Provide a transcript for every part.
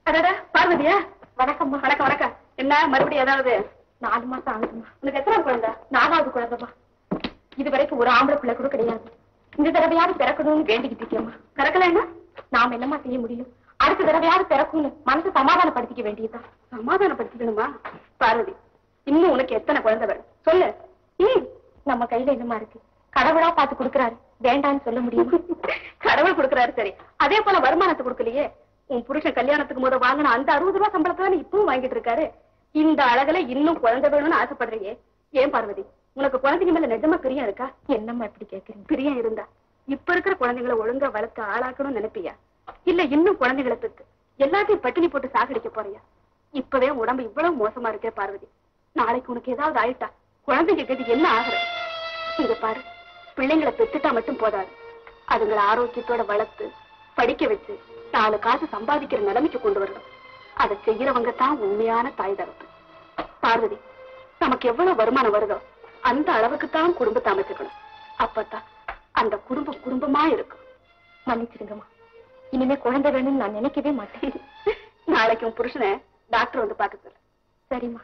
அடடா பார்வதியா வணக்கம்மா வணக்கம் வணக்கம் என்ன மறுபடியும் ஏதாவது நாலு மாசம் ஆகுதுமா உனக்கு எத்தனை குழந்தை நாலாவது குழந்தைமா இது வரைக்கும் ஒரு ஆம்பளை பிள்ளை கூட கிடையாது இந்த தடவையாவது பிறக்கணும்னு வேண்டிக்கிட்டு இருக்கேம்மா பிறக்கலைன்னா நாம என்னம்மா செய்ய முடியும் அடுத்த தடவையாவது பிறக்கும்னு மனசு சமாதானப்படுத்திக்க வேண்டியதுதான் சமாதானப்படுத்திக்கணுமா பார்வதி இன்னும் உனக்கு எத்தனை குழந்தை வேணும் சொல்லு ம் நம்ம கையில என்னமா இருக்கு கடவுளா பார்த்து கொடுக்கறாரு வேண்டான்னு சொல்ல முடியுமா கடவுள் கொடுக்கறாரு சரி அதே போல வருமானத்தை கொடுக்கலையே உன் புருஷன் கல்யாணத்துக்கு முத வாங்கின அந்த அறுபது ரூபாய் சம்பளத்தை தானே இப்பவும் வாங்கிட்டு இருக்காரு இந்த அழகுல இன்னும் குழந்தை வேணும்னு ஆசைப்படுறியே ஏன் பார்வதி உனக்கு குழந்தைங்க மேல நிஜமா பிரியம் இருக்கா என்னம்மா இப்படி கேக்குறீங்க பிரியம் இருந்தா இப்ப இருக்கிற குழந்தைங்களை ஒழுங்கா வளர்த்து ஆளாக்கணும்னு நினைப்பியா இல்ல இன்னும் குழந்தைகளை பெத்து எல்லாத்தையும் பட்டினி போட்டு சாகடிக்க போறியா இப்பவே உடம்பு இவ்வளவு மோசமா இருக்கே பார்வதி நாளைக்கு உனக்கு ஏதாவது ஆயிட்டா குழந்தைங்க கதி என்ன ஆகுறது இங்க பாரு பிள்ளைங்களை பெத்துட்டா மட்டும் போதாது அதுங்களை ஆரோக்கியத்தோட வளர்த்து படிக்க வச்சு நாலு காசு சம்பாதிக்கிற நிலைமைக்கு கொண்டு வரணும் அதை செய்யறவங்க தான் உண்மையான தாய் தரப்பு பார்வதி நமக்கு எவ்வளவு வருமானம் வருதோ அந்த அளவுக்கு தான் குடும்பத்தை அமைச்சுக்கணும் அப்பதான் அந்த குடும்பம் குடும்பமா இருக்கும் மன்னிச்சிடுங்கம்மா இனிமே குழந்தை வேணும்னு நான் நினைக்கவே மாட்டேன் நாளைக்கு உன் புருஷனை டாக்டர் வந்து பார்க்க சொல்லு சரிம்மா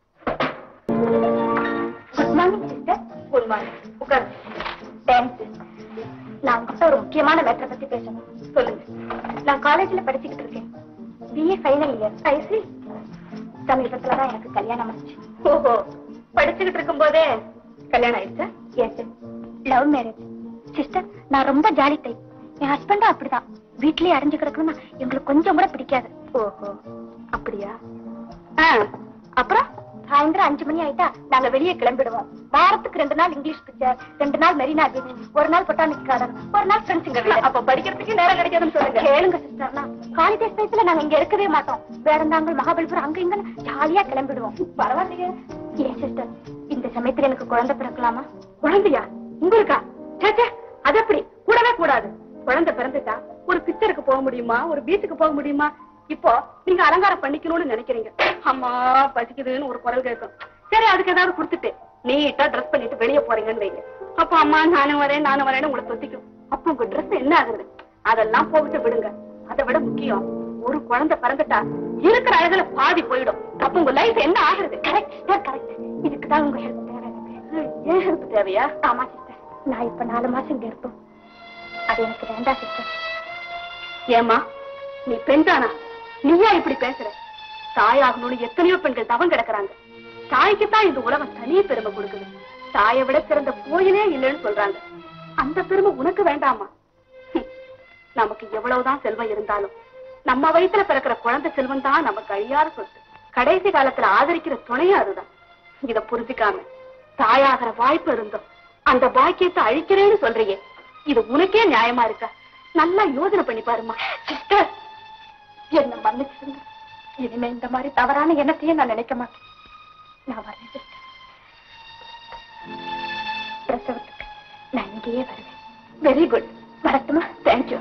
good morning sister good morning உட்காரு தேங்க்ஸ் நான் உங்ககிட்ட ஒரு முக்கியமான மேட்டரை பத்தி பேசணும் சொல்லுங்க நான் காலேஜ்ல படிச்சுக்கிட்டு இருக்கேன் பிஏ ஃபைனல் இயர் ஐசி சமீபத்துல தான் எனக்கு கல்யாணம் ஆச்சு ஓஹோ படிச்சுக்கிட்டு இருக்கும் போதே கல்யாணம் ஆயிடுச்சா எஸ் லவ் மேரேஜ் சிஸ்டர் நான் ரொம்ப ஜாலி டைப் என் ஹஸ்பண்டும் அப்படிதான் வீட்லயே அடைஞ்சு கிடக்கணும்னா எங்களுக்கு கொஞ்சம் கூட பிடிக்காது ஓஹோ அப்படியா ஆ, அப்புறம் சாயந்தரம் அஞ்சு மணி ஆயிட்டா நாங்க வெளியே கிளம்பிடுவோம் வாரத்துக்கு ரெண்டு நாள் இங்கிலீஷ் பிக்சர் ரெண்டு நாள் மெரினா பீச் ஒரு நாள் பொட்டானிக் கார்டன் ஒரு நாள் ஃப்ரெண்ட்ஸுங்க வீடு அப்ப படிக்கிறதுக்கு நேரம் கிடைக்காதுன்னு சொல்லுங்க கேளுங்க சிஸ்டர்னா காலேஜ் டேஸ்ல நாங்க இங்க இருக்கவே மாட்டோம் வேடந்தாங்கல் மகாபலிபுரம் அங்க இங்க ஜாலியா கிளம்பிடுவோம் பரவாயில்லையே ஏன் சிஸ்டர் இந்த சமயத்துல எனக்கு குழந்தை பிறக்கலாமா குழந்தையா உங்களுக்கா சேச்சே அது எப்படி கூடவே கூடாது குழந்தை பிறந்துட்டா ஒரு பிக்சருக்கு போக முடியுமா ஒரு பீச்சுக்கு போக முடியுமா இப்போ நீங்க அலங்காரம் பண்ணிக்கணும்னு நினைக்கிறீங்க அம்மா பசிக்குதுன்னு ஒரு குரல் கேட்கும் சரி அதுக்கு ஏதாவது கொடுத்துட்டு நீட்டா ட்ரெஸ் பண்ணிட்டு வெளிய போறீங்கன்னு வைங்க அப்ப அம்மா நானும் வரேன் நானும் வரேன்னு உங்களை தொத்திக்கும் அப்ப உங்க ட்ரெஸ் என்ன ஆகுறது அதெல்லாம் போகிட்டு விடுங்க அதை விட முக்கியம் ஒரு குழந்தை பிறந்துட்டா இருக்கிற அழகுல பாதி போயிடும் அப்ப உங்க லைஃப் என்ன ஆகுறது கரெக்ட் கரெக்ட் இதுக்கு தான் உங்க ஹெல்ப் தேவை எனக்கு ஏன் ஹெல்ப் தேவையா ஆமா சிஸ்டர் நான் இப்ப நாலு மாசம் இங்க இருப்போம் அது எனக்கு வேண்டாம் சிஸ்டர் ஏமா நீ பெண்தானா நீயா இப்படி பேசுற தாயாகணும்னு எத்தனையோ பெண்கள் தவம் கிடக்குறாங்க தாய்க்கு தான் இந்த உலகம் தனி பெருமை கொடுக்குது தாயை விட சிறந்த கோயிலே இல்லைன்னு சொல்றாங்க அந்த பெருமை உனக்கு வேண்டாமா ஹம், நமக்கு எவ்வளவுதான் செல்வம் இருந்தாலும் நம்ம வயித்துல பிறக்கிற குழந்தை செல்வம் தான் நமக்கு அழியாத சொத்து கடைசி காலத்துல ஆதரிக்கிற துணையும் அதுதான் இத புரிஞ்சுக்காம தாயாகிற வாய்ப்பு இருந்தோம் அந்த பாக்கியத்தை அழிக்கிறேன்னு சொல்றியே இது உனக்கே நியாயமா இருக்கா நல்லா யோசனை பண்ணி பாருமா சிஸ்டர் என்ன மன்னிச்சிருங்க இனிமே இந்த மாதிரி தவறான எண்ணத்தையும் நான் நினைக்க மாட்டேன் நான் வரேன் சிஸ்டர் பிரசவத்துக்கு நான் இங்கேயே வருவேன் வெரி குட் வரட்டுமா தேங்க்யூ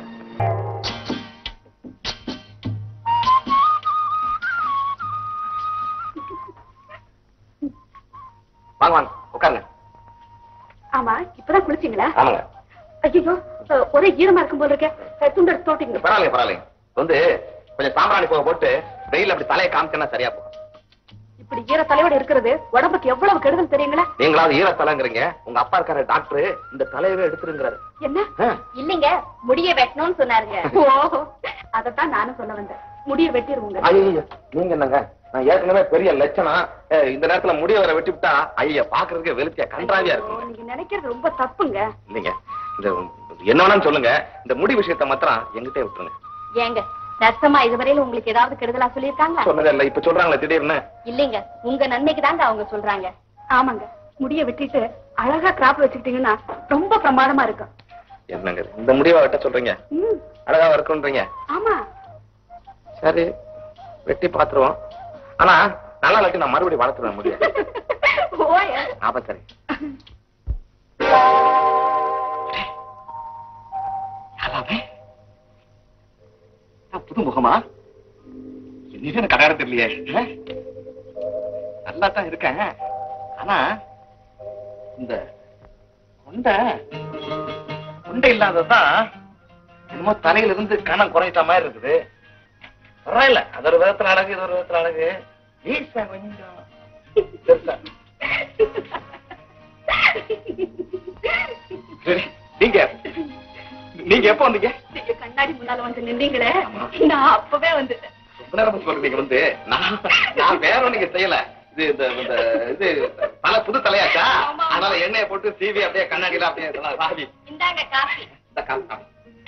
வாங்க வாங்க உட்காருங்க ஆமா இப்பதான் குளிச்சீங்களா ஆமாங்க ஐயோ ஒரே ஈரமா இருக்கும் போல இருக்க துண்டு எடுத்து தோட்டிங்க பரவாயில்லைங்க பரவாயில்லைங்க வந்து கொஞ்சம் சாம்பிராணி போக போட்டு வெயில் அப்படி தலையை காமிச்சேன்னா சரியா போகும் இப்படி ஈர தலையோட இருக்கிறது உடம்புக்கு எவ்வளவு கெடுதல் தெரியுங்களா நீங்களாவது ஈர தலைங்கிறீங்க உங்க அப்பா இருக்காரு டாக்டர் இந்த தலையவே எடுத்துருங்கிறாரு என்ன ஆ, இல்லைங்க முடிய வெட்டணும்னு சொன்னாருங்க ஓ அதத்தான் நானும் சொல்ல வந்தேன் முடிய வெட்டிருவோங்க ஐயையோ, நீங்க என்னங்க நான் ஏற்கனவே பெரிய லட்சணம் அஹ், இந்த நேரத்துல முடிய வர வெட்டி விட்டா ஐயா பாக்குறதுக்கு வெளுத்தியா கன்றாவியா ஐயோ, இருக்கும் நீங்க நினைக்கிறது ரொம்ப தப்புங்க இல்லைங்க இந்த என்ன வேணாலும் சொல்லுங்க இந்த முடி விஷயத்தை மாத்திரம் எங்கிட்டே விட்டுருங்க ஏங்க நர்சமா இதுவரையில உங்களுக்கு ஏதாவது கெடுதலா சொல்லியிருக்காங்களா சொன்னதே இல்ல இப்ப சொல்றாங்களே திடீர்னு இல்லைங்க உங்க நன்மைக்கு தாங்க அவங்க சொல்றாங்க ஆமாங்க முடிய வெட்டிட்டு அழகா கிராப் வச்சுக்கிட்டீங்கன்னா ரொம்ப பிரமாதமா இருக்கும் என்னங்க இது? இந்த முடிவை வெட்ட சொல்றீங்க ம், அழகா இருக்குன்றீங்க ஆமா சரி வெட்டி பாத்துருவோம் ஆனா நல்லா இல்லாட்டி நான் மறுபடியும் வளர்த்துருவேன் முடியும் ஓய ஆமா சரி யாராவே? நான் புது முகமா என்னது எனக்கு அடையாளம் தெரியலையே நல்லா தான் இருக்கேன் ஆனா இந்த கொண்டை கொண்டை இல்லாததான் என்னமோ தலையில இருந்து கணம் குறைஞ்ச மாதிரி இருக்குது பரவாயில்ல அது ஒரு விதத்துல அழகு இது ஒரு விதத்துல அழகு ஈஸா கொஞ்சம் பெருசா. சரி, நீங்க நீங்க எப்ப வந்தீங்க நீங்க கண்ணாடி முன்னால வந்து நின்னீங்களே நான் அப்பவே வந்துட்டேன் ரொம்ப நேரம் கழிச்சு பாருங்க, நீங்க வந்து நான் நான் வேற ஒண்ணு நீங்க செய்யல இது இந்த இந்த இது தலை புது தலையாச்சா ஆமா. அதனால எண்ணெயை போட்டு சீவி அப்படியே கண்ணாடியில அப்படியே இதெல்லாம் ராவி இந்தாங்க காஃபி இந்த காசு காமி.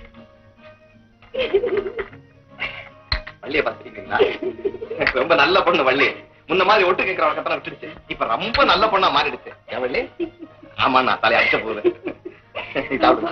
வள்ளிய பாத்துருக்கீங்களா ரொம்ப நல்ல பொண்ணு வள்ளி முன்ன மாதிரி ஒட்டு கேட்கிற வழக்கத்தான் விட்டுடுச்சு இப்ப ரொம்ப நல்ல பொண்ணா மாறிடுச்சு ஏன் வள்ளி ஆமா நான் தலையை அடிச்ச போகுது சாப்பிடுமா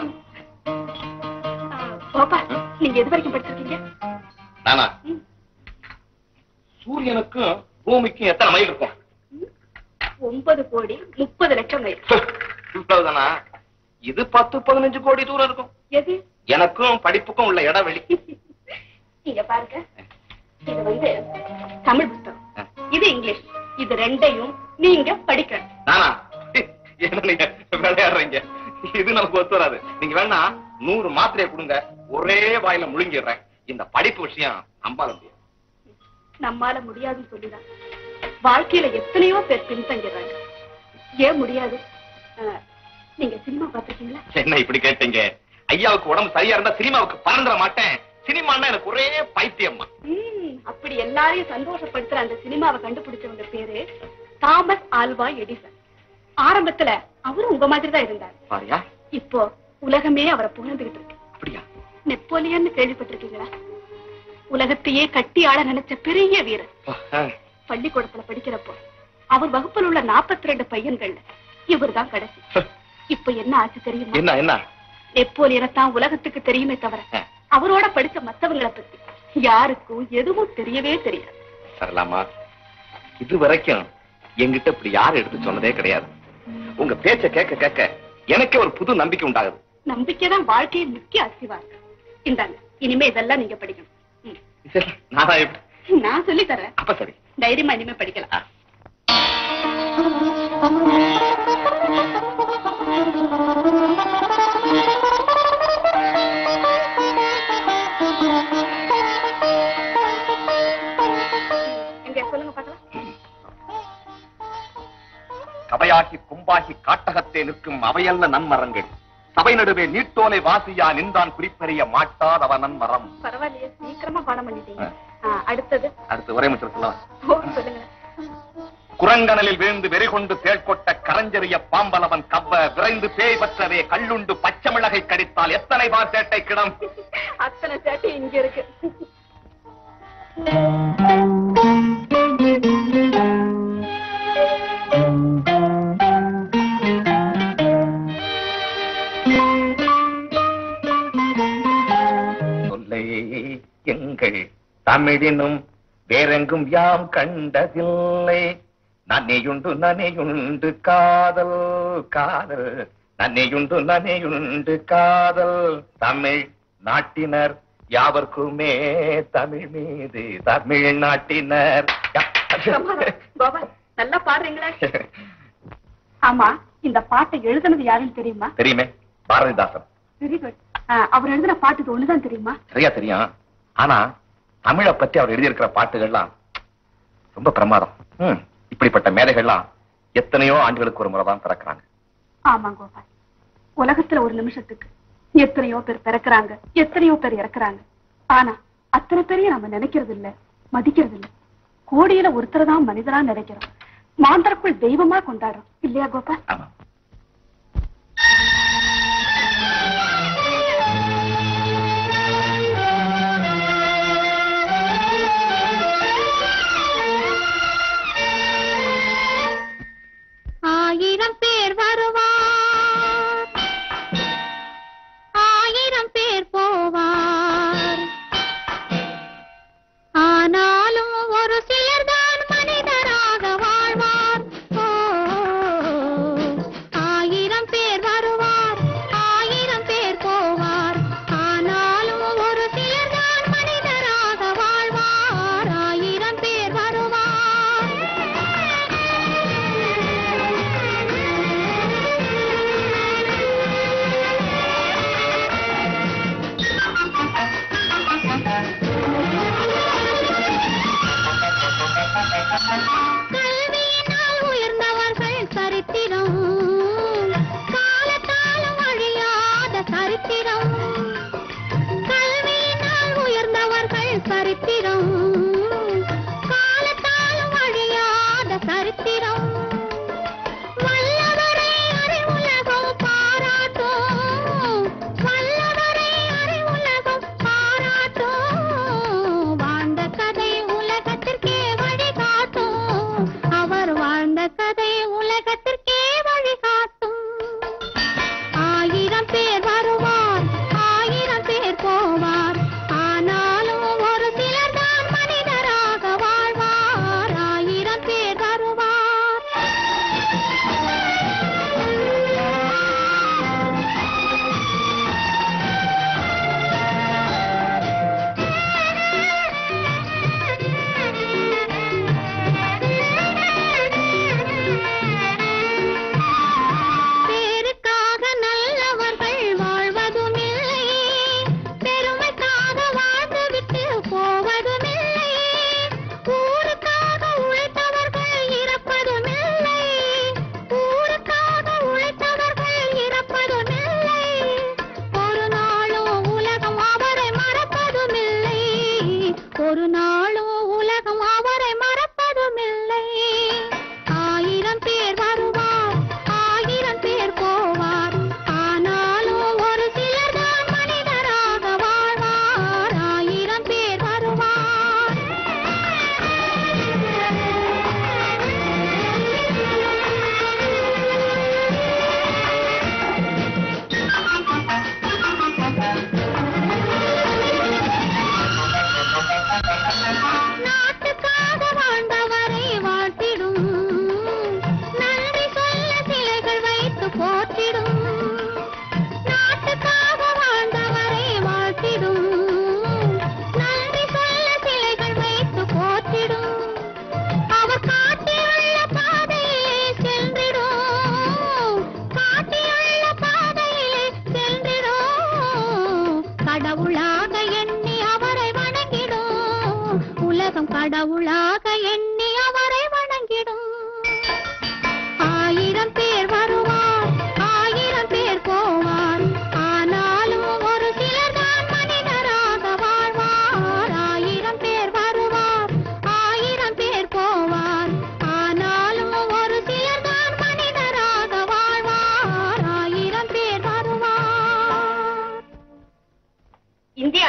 பாப்பா நீங்க எது வரைக்கும் படிச்சிருக்கீங்க நானா ம். சூரியனுக்கும் பூமிக்கும் எத்தனை மைல் இருக்கும் ஒன்பது கோடி முப்பது லட்சம் மைல் இவ்வளவுதானா இது பத்து பதினஞ்சு கோடி தூரம் இருக்கும் எது எனக்கும் படிப்புக்கும் உள்ள இடைவெளி இங்க பாருங்க இது வந்து தமிழ் புத்தகம் இது இங்கிலீஷ் இது ரெண்டையும் நீங்க படிக்கணும் நானா என்ன நீங்க விளையாடுறீங்க இது நமக்கு ஒத்து வராது நீங்க வேணா நூறு மாத்திரையை கொடுங்க ஒரே வாயில முழுங்கிடுறேன் இந்த படிப்பு விஷயம் நம்பால முடியாது நம்மால முடியாதுன்னு சொல்லிதான் வாழ்க்கையில எத்தனையோ பேர் பின்தங்கிறாங்க ஏன் முடியாது அஹ், நீங்க சினிமா பாத்திருக்கீங்களா என்ன இப்படி கேட்டீங்க ஐயாவுக்கு உடம்பு சரியா இருந்தா சினிமாவுக்கு பறந்துட மாட்டேன் சினிமான்னா எனக்கு ஒரே பைத்தியம்மா ம், அப்படி எல்லாரையும் சந்தோஷப்படுத்துற அந்த சினிமாவை கண்டுபிடிச்சவங்க பேரு தாமஸ் ஆல்வா எடிசன் ஆரம்பத்துல அவரும் உங்க மாதிரி தான் இருந்தார் பாரியா இப்போ உலகமே அவரை புகழ்ந்துகிட்டு இருக்கு அப்படியா நெப்போலியன் கேள்விப்பட்டிருக்கீங்களா உலகத்தையே கட்டி ஆள நினைச்ச பெரிய வீரர் பள்ளிக்கூடத்துல படிக்கிறப்போ அவர் வகுப்பில் உள்ள 42 ரெண்டு பையன்கள்ல இவர்தான் கடைசி இப்ப என்ன ஆச்சு தெரியுமா என்ன என்ன நெப்போலியனை தான் உலகத்துக்கு தெரியுமே தவிர அவரோட படிச்ச மத்தவங்கள பத்தி யாருக்கும் எதுவும் தெரியவே தெரியாது சரலாமா இது வரைக்கும் என்கிட்ட இப்படி யாரும் எடுத்து சொன்னதே கிடையாது உங்க பேச்ச கேட்க கேட்க எனக்கே ஒரு புது நம்பிக்கை உண்டாகுது நம்பிக்கைதான் வாழ்க்கையின் முக்கிய அஸ்திவாரம் இந்தாங்க இனிமே இதெல்லாம் நீங்க படிக்கணும் ம். சரி, நானா எப்படி நான் சொல்லி தரேன் அப்ப சரி தைரியமா இனிமே படிக்கலாம் ஆ. எங்க சொல்லுங்க பார்க்கலாம் கவையாகி கும்பாகி காட்டகத்தே நிற்கும் அவையல்ல நன்மரங்கள் சபை நடுவே நீட்டோலை வாசியா நின்றான் குறிப்பறிய மாட்டாதவ நன்மரம் பரவாயில்லையே சீக்கிரமா பாடம் பண்ணிட்டீங்க ஆ, அடுத்தது அடுத்து ஒரே மட்டும் சொல்லலாம் ஓ, சொல்லுங்க குரங்கணலில் விழுந்து வெறிகொண்டு தேள்கொட்ட கரஞ்செறிய பாம்பலவன் கவ்வ விரைந்து பேய் பற்றவே கள்ளுண்டு பச்சைமிளகை கடித்தால் எத்தனை பார் சேட்டை கிடம் அத்தனை சேட்டை இங்க இருக்கு சொல்லை எங்கள் தமிழினும் வேறெங்கும் யாம் கண்டதில்லை நன்னையுண்டு நனையுண்டு காதல் காதல் நன்னையுண்டு நனையுண்டு காதல் தமிழ் நாட்டினர் யாவர்க்குமே தமிழ் மீது தமிழ் நாட்டினர் பிரமாதம். பாபா நல்லா பாடுறீங்களா ஆமா இந்த பாட்டை எழுதுனது யாருன்னு தெரியுமா தெரியுமே பாரதிதாசன் வெரி குட் அவர் எழுதின பாட்டு இது ஒண்ணுதான் தெரியுமா சரியா தெரியும் ஆனா தமிழை பத்தி அவர் எழுதியிருக்கிற பாட்டுகள்லாம் ரொம்ப பிரமாதம் ம், இப்படிப்பட்ட மேதைகள்லாம் எத்தனையோ ஆண்டுகளுக்கு ஒரு முறை தான் பிறக்கிறாங்க ஆமா கோபால் உலகத்துல ஒரு நிமிஷத்துக்கு எத்தனையோ பேர் பிறக்கறாங்க எத்தனையோ பேர் இறக்குறாங்க ஆனா அத்தனை பேரையும் நம்ம நினைக்கிறது இல்ல மதிக்கிறது இல்ல கோடியில ஒருத்தரை தான் மனிதரா நினைக்கிறோம் மாந்தருக்குள் தெய்வமா கொண்டாடுறோம் இல்லையா கோபால் ஆமா ஆயிரம் பேர் வருவார் ஆயிரம் பேர் போவார் ஆனாலும் ஒரு சிலர் தான் மனிதராக வாழ்வார் ஓ, ஆயிரம் பேர் வருவார் ஆயிரம் பேர் போவார் ஆனாலும் ஒரு சிலர் தான் மனிதராக வாழ்வார் ஆயிரம் பேர் வருவார்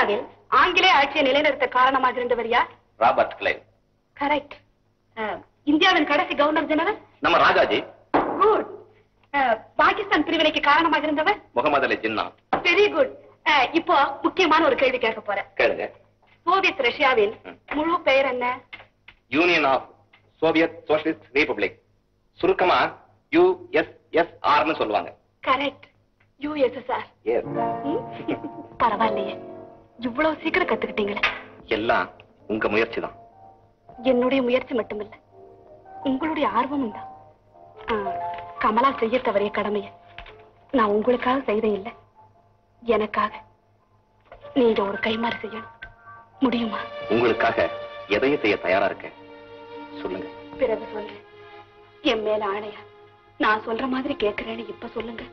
இந்தியாவில் ஆங்கிலேய ஆட்சியை நிலைநிறுத்த காரணமாக இருந்தவர் யார் ராபர்ட் கிளைவ் கரெக்ட் இந்தியாவின் கடைசி கவர்னர் ஜெனரல் நம்ம ராஜாஜி குட் பாகிஸ்தான் பிரிவினைக்கு காரணமாக இருந்தவர் முகமது அலி ஜின்னா வெரி குட் இப்போ முக்கியமான ஒரு கேள்வி கேட்க போறேன் கேளுங்க சோவியத் ரஷ்யாவின் ம். முழு பெயர் என்ன union of Soviet socialist republic சுருக்கமா யுஎஸ்எஸ்ஆர்னு சொல்லுவாங்க கரெக்ட் யூஎஸ்எஸ்ஆர் எஸ் பரவாயில்லையே இவ்வளவு சீக்கிரம் கத்துக்கிட்டீங்களே எல்லாம் உங்க முயற்சி தான் என்னுடைய முயற்சி மட்டுமில்ல உங்களுடைய ஆர்வமும் தான் ஆ, கமலா செய்ய தவறிய கடமையை நான் உங்களுக்காக செய்தேன் இல்லை எனக்காக நீங்க ஒரு கைமாறு செய்யணும் முடியுமா உங்களுக்காக எதையும் செய்ய தயாரா இருக்கேன் சொல்லுங்க பிறகு சொல்றேன் என் மேல ஆணையா நான் சொல்ற மாதிரி கேட்கிறேன்னு இப்ப சொல்லுங்க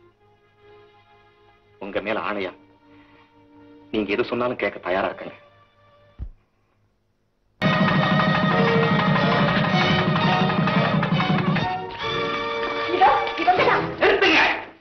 உங்க மேல ஆணையா நீங்க எது சொன்னாலும் கேட்க தயாரா இருக்கேங்க இதோ இவங்கதான் நிறுத்துங்க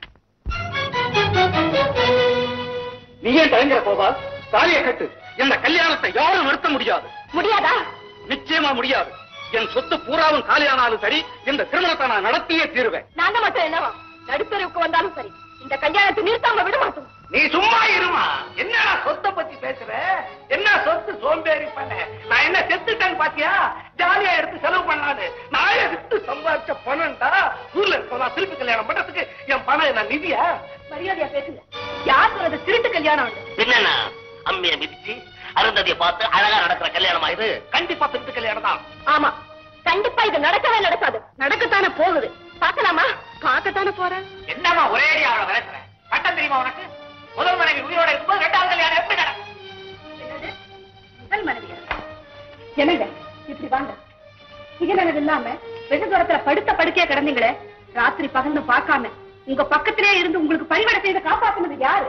நீ ஏன் தயங்குற போவா தாலியை கட்டு இந்த கல்யாணத்தை யாரும் நிறுத்த முடியாது முடியாதா நிச்சயமா முடியாது என் சொத்து பூராவும் காலியானாலும் சரி இந்த திருமணத்தை நான் நடத்தியே தீருவேன் நாங்க மட்டும் என்னவா நடுத்தருவுக்கு வந்தாலும் சரி இந்த கல்யாணத்தை நிறுத்தாம விட மாட்டோம் நீ சும்மா இருமா என்ன சொத்தை பத்தி பேசுற என்ன சொத்து சோம்பேறி பண்ண நான் என்ன செத்துட்டேன்னு பாத்தியா ஜாலியா எடுத்து செலவு பண்ணாது நான் எடுத்து சம்பாதிச்ச பணம்டா ஊர்ல இருக்க திருப்பி கல்யாணம் பண்றதுக்கு என் பணம் என்ன நிதியா மரியாதையா பேசுங்க யார் சொல்றது திருட்டு கல்யாணம் என்னன்னா அம்மியை மிதிச்சு அருந்ததியை பார்த்து அழகா நடக்கிற கல்யாணமா இது கண்டிப்பா திருப்பி கல்யாணம் தான் ஆமா கண்டிப்பா இது நடக்கவே நடக்காது நடக்கத்தானே போகுது பார்க்கலாமா பார்க்கத்தானே போறேன் என்னமா ஒரே அவளை விளக்குற சட்டம் தெரியுமா உனக்கு முதல் மனைவி உயிரோட இருக்கும்போது ரெண்டாவது கல்யாணம் எப்படி நடக்கும் என்னது? முதல் மனைவியா என்னங்க இப்படி வாங்க சுயநலவு இல்லாம வெகு தூரத்துல படுத்த படுக்கையா கிடந்தீங்களே ராத்திரி பகல்னு பார்க்காம உங்க பக்கத்திலே இருந்து உங்களுக்கு பணிவிடை செய்து காப்பாத்துனது யாரு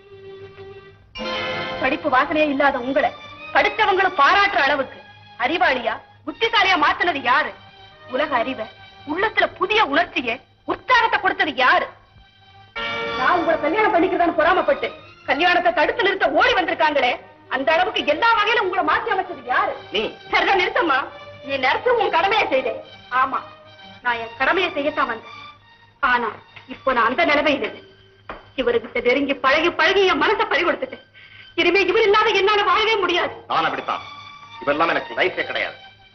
படிப்பு வாசனையே இல்லாத உங்களை படித்தவங்களும் பாராட்டுற அளவுக்கு அறிவாளியா புத்திசாலியா மாத்துனது யாரு உலக அறிவை உள்ளத்துல புதிய உணர்ச்சியை உற்சாகத்தை கொடுத்தது யாரு நான் உங்களை கல்யாணம் பண்ணிக்கிறதான்னு பொறாமப்பட்டு கல்யாணத்தை தடுத்து நிறுத்த ஓடி வந்திருக்காங்களே அந்த அளவுக்கு எல்லா வகையிலும் உங்களை மாற்றி அமைச்சது யாரு நீ சரிதான் நிறுத்தம்மா நீ நிறுத்து உன் கடமையை செய்தேன் ஆமா நான் என் கடமையை செய்யத்தான் வந்தேன் ஆனா இப்போ நான் அந்த நிலைமையில் இல்லை இவர்கிட்ட நெருங்கி பழகி பழகி என் மனசை பறி கொடுத்துட்டேன் இனிமே இவர் இல்லாத என்னால வாழவே முடியாது நான் அப்படித்தான் இவெல்லாம் எனக்கு லைஃபே கிடையாது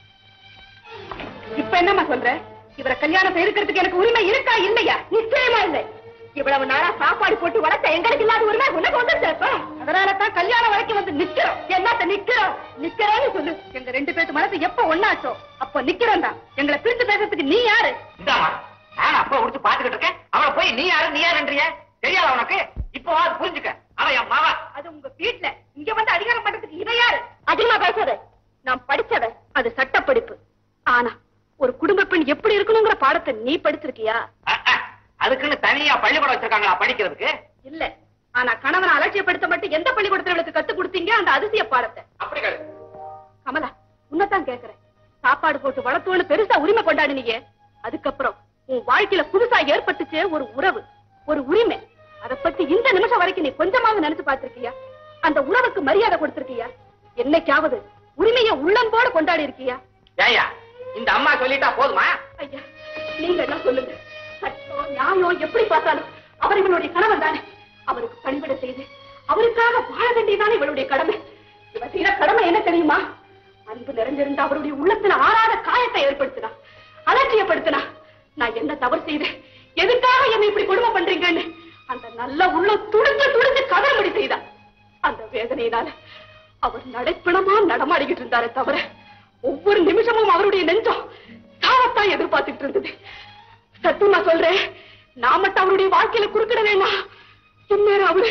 இப்ப என்னம்மா சொல்ற இவரை கல்யாணம் செய்யறதுக்கு எனக்கு உரிமை இருக்கா இல்லையா நிச்சயமா இல்லை இவ்வளவு நாளா சாப்பாடு போட்டு வளர்த்த எங்களுக்கு இல்லாத உரிமை உனக்கு வந்து சேர்ப்போம் அதனால தான் கல்யாணம் வரைக்கும் வந்து நிக்கிறோம் என்னத்த நிக்கிறோம் நிக்கிறோம்னு சொல்லு எங்க ரெண்டு பேருக்கு மனசு எப்ப ஒண்ணாச்சோ அப்ப நிக்கிறோம் தான் எங்களை பிரித்து பேசுறதுக்கு நீ யாரு இந்தாமா நான் அப்பா உடிச்சு பாத்துக்கிட்டு இருக்கேன் அவளை போய் நீ யாரு நீ யாருன்றிய தெரியாத உனக்கு இப்போ அது புரிஞ்சுக்க அவன் என் மாவா அது உங்க வீட்ல இங்க வந்து அதிகாரம் பண்றதுக்கு இவ யாரு அதிகமா பேசாத நான் படிச்சவ அது சட்ட படிப்பு ஆனா ஒரு குடும்ப பெண் எப்படி இருக்கணுங்கிற பாடத்தை நீ படிச்சிருக்கியா அஹ், அஹ். அதுக்குன்னு தனியா பள்ளிக்கூடம் வச்சிருக்காங்களா படிக்கிறதுக்கு இல்ல ஆனா கணவனை அலட்சியப்படுத்த மட்டும் எந்த பள்ளிக்கூடத்துல இவளுக்கு கத்து கொடுத்தீங்க அந்த அதிசய பாடத்தை அப்படி கேளு கமலா உன்னதான் கேக்குறேன் சாப்பாடு போட்டு வளர்த்தோன்னு பெருசா உரிமை கொண்டாடினீங்க அதுக்கப்புறம் உன் வாழ்க்கையில புதுசா ஏற்பட்டுச்சு ஒரு உறவு ஒரு உரிமை அதை பத்தி இந்த நிமிஷம் வரைக்கும் நீ கொஞ்சமாவது நினைச்சு பார்த்திருக்கியா அந்த உறவுக்கு மரியாதை கொடுத்திருக்கியா என்னைக்காவது உரிமையை உள்ளம்போட கொண்டாடி இருக்கியா ஏய்யா இந்த அம்மா சொல்லிட்டா போதுமா ஐயா நீங்க எல்லாம் சொல்லுங்க சட்டம் நியாயம் எப்படி பார்த்தாலும் அவர் இவளுடைய கணவன் தானே அவருக்கு பணிவிட செய்து அவருக்காக வாழ வேண்டியதானே இவளுடைய கடமை இவ செய்யற கடமை என்ன தெரியுமா அன்பு நிறைஞ்சிருந்த அவருடைய உள்ளத்துல ஆறாத காயத்தை ஏற்படுத்தினா அலட்சியப்படுத்தினா நான் என்ன தவறு செய்தேன் எதுக்காக என்னை இப்படி கொடுமை பண்றீங்கன்னு அந்த நல்ல உள்ளம் துடிச்சு துடிச்சு கதறுபடி செய்தா அந்த வேதனையினால அவர் நடைப்பிணமா நடமாடிக்கிட்டு இருந்தாரே தவிர ஒவ்வொரு நிமிஷமும் அவருடைய நெஞ்சம் சாவத்தான் எதிர்பார்த்துட்டு இருந்தது சத்தியமா சொல்றேன் நான் மட்டும் அவருடைய வாழ்க்கையில குறுக்கிட வேண்டாம் இந்நேரம் அவரு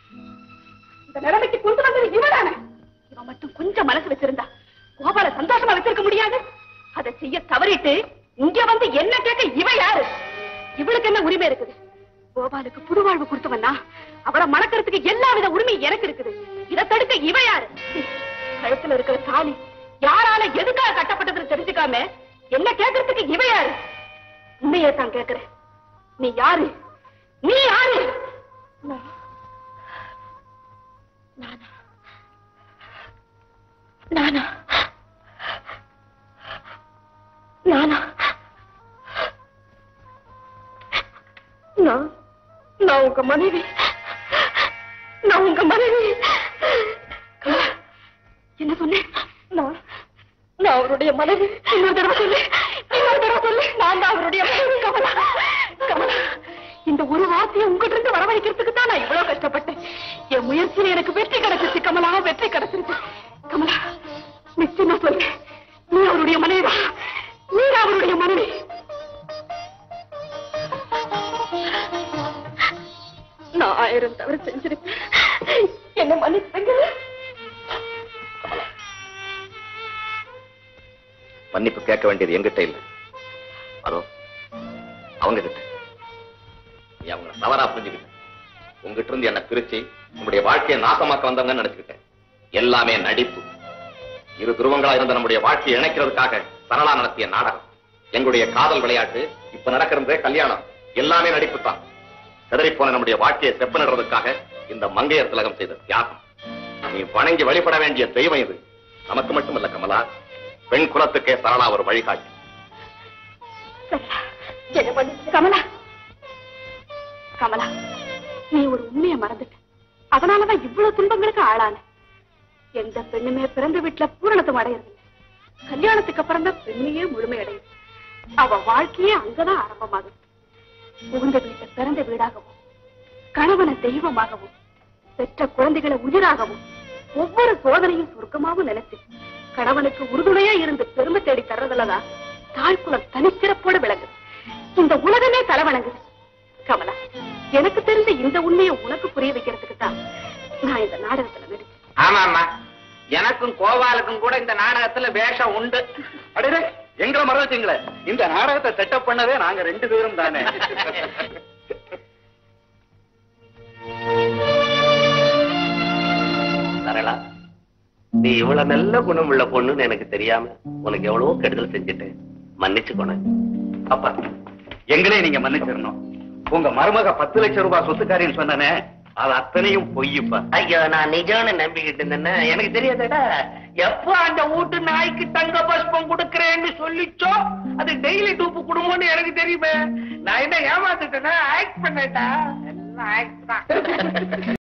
இந்த நிலைமைக்கு கொண்டு வந்தது இவதானே இவன் மட்டும் கொஞ்சம் மனசு வச்சிருந்தா கோபால சந்தோஷமா வச்சிருக்க முடியாது அதை செய்ய தவறிட்டு இங்க வந்து என்ன கேட்க இவ யாரு இவளுக்கு என்ன உரிமை இருக்குது கோபாலுக்கு புது வாழ்வு கொடுத்தவன்னா அவளை மணக்கிறதுக்கு எல்லா வித உரிமையும் எனக்கு இருக்குது இதை தடுக்க இவ யாரு கழுத்துல இருக்கிற தாலி யாரால எதுக்காக கட்டப்பட்டதுன்னு தெரிஞ்சுக்காம என்ன கேட்கறதுக்கு இவ யாரு உண்மையே தான் கேக்குறேன் நீ யாரு நீ யாரு நான் நானா? நானா நானா நான் நான் உங்க மனைவி நான் உங்க மனைவி கமலா, என்ன சொன்னேன் நான் நான் அவருடைய மனைவி இன்னொரு தடவை சொல்லு இன்னொரு தடவை சொல்லு நான் தான் அவருடைய மனைவி கமலா கமலா இந்த ஒரு வார்த்தையை உங்ககிட்ட இருந்து வரவழைக்கிறதுக்கு தான் நான் இவ்வளவு கஷ்டப்பட்டேன் என் முயற்சியில எனக்கு வெற்றி கிடைச்சிருச்சு கமலா வெற்றி கிடைச்சிருச்சு கமலா நிச்சயமா சொல்லு நீ அவருடைய மனைவி நீ அவருடைய மனைவி நான் ஆயிரம் தவறு செஞ்சிருக்கேன் என்ன மன்னிச்சுங்க மன்னிப்பு கேட்க வேண்டியது எங்கிட்ட இல்ல அதோ அவங்க கிட்ட நீ அவங்க தவறா புரிஞ்சுக்கிட்ட உங்ககிட்ட இருந்து என்ன பிரிச்சு உங்களுடைய வாழ்க்கையை நாசமாக்க வந்தவங்கன்னு நினைச்சுக்கிட்டேன் எல்லாமே நடிப்பு இரு துருவங்களா இருந்த நம்முடைய வாழ்க்கையை இணைக்கிறதுக்காக சரளா நடத்திய நாடகம் எங்களுடைய காதல் விளையாட்டு இப்ப நடக்கிறதே கல்யாணம் எல்லாமே நடிப்பு தான் போன நம்முடைய வாழ்க்கையை செப்பனிடுறதுக்காக இந்த மங்கையர் திலகம் செய்த தியாகம் நீ வணங்கி வழிபட வேண்டிய தெய்வம் இது நமக்கு மட்டுமல்ல கமலா பெண் குலத்துக்கே சரளா ஒரு வழிகாட்டி என்ன பண்ணிச்சு கமலா கமலா நீ ஒரு உண்மையை மறந்துட்ட அதனாலதான் இவ்வளவு துன்பங்களுக்கு ஆளான எந்த பெண்ணுமே பிறந்த வீட்டுல பூரணத்துவம் அடையறது கல்யாணத்துக்கு அப்புறம் தான் பெண்ணையே முழுமை அடையுது அவ வாழ்க்கையே அங்கதான் ஆரம்பமாகுது புகுந்த வீட்டை பிறந்த வீடாகவும் கணவனை தெய்வமாகவும் பெற்ற குழந்தைகளை உயிராகவும் ஒவ்வொரு சோதனையும் சுருக்கமாகவும் நினைச்சு கணவனுக்கு உறுதுணையா இருந்து பெருமை தேடி தர்றதுலதான் தாய்க்குளம் தனிச்சிறப்போட விளங்குது இந்த உலகமே தலைவணங்குது கமலா எனக்கு தெரிஞ்ச இந்த உண்மையை உனக்கு புரிய வைக்கிறதுக்கு தான் நான் இந்த நாடகத்துல நடிச்சேன் ஆமா ஆமா எனக்கும் கோபாலுக்கும் கூட இந்த நாடகத்துல வேஷம் உண்டு அடே எங்களை மறந்துட்டீங்களே இந்த நாடகத்தை செட்டப் பண்ணதே நாங்க ரெண்டு பேரும் தானே சரளா நீ இவ்வளவு நல்ல குணமுள்ள பொண்ணுன்னு எனக்கு தெரியாம உனக்கு எவ்வளவு கெடுதல் செஞ்சுட்டேன் மன்னிச்சுக்கோன அப்பா எங்களே நீங்க மன்னிச்சிடணும் உங்க மருமக பத்து லட்சம் ரூபாய் சொத்துக்காரின்னு சொன்னனே அது அத்தனையும் பொய்யுப்பா ஐயோ நான் நிஜம்னு நம்பிக்கிட்டு இருந்தேன்னா எனக்கு தெரியாதடா எப்போ அந்த வீட்டு நாய்க்கு தங்க பஸ்பம் கொடுக்கறேன்னு சொல்லிச்சோ அது டெய்லி டூப்பு குடும்பம்னு எனக்கு தெரியுமே நான் என்ன ஏமாத்துட்டேன்னா ஆக்ட் பண்ணேன்டா எல்லாம் ஆக்ட் தான்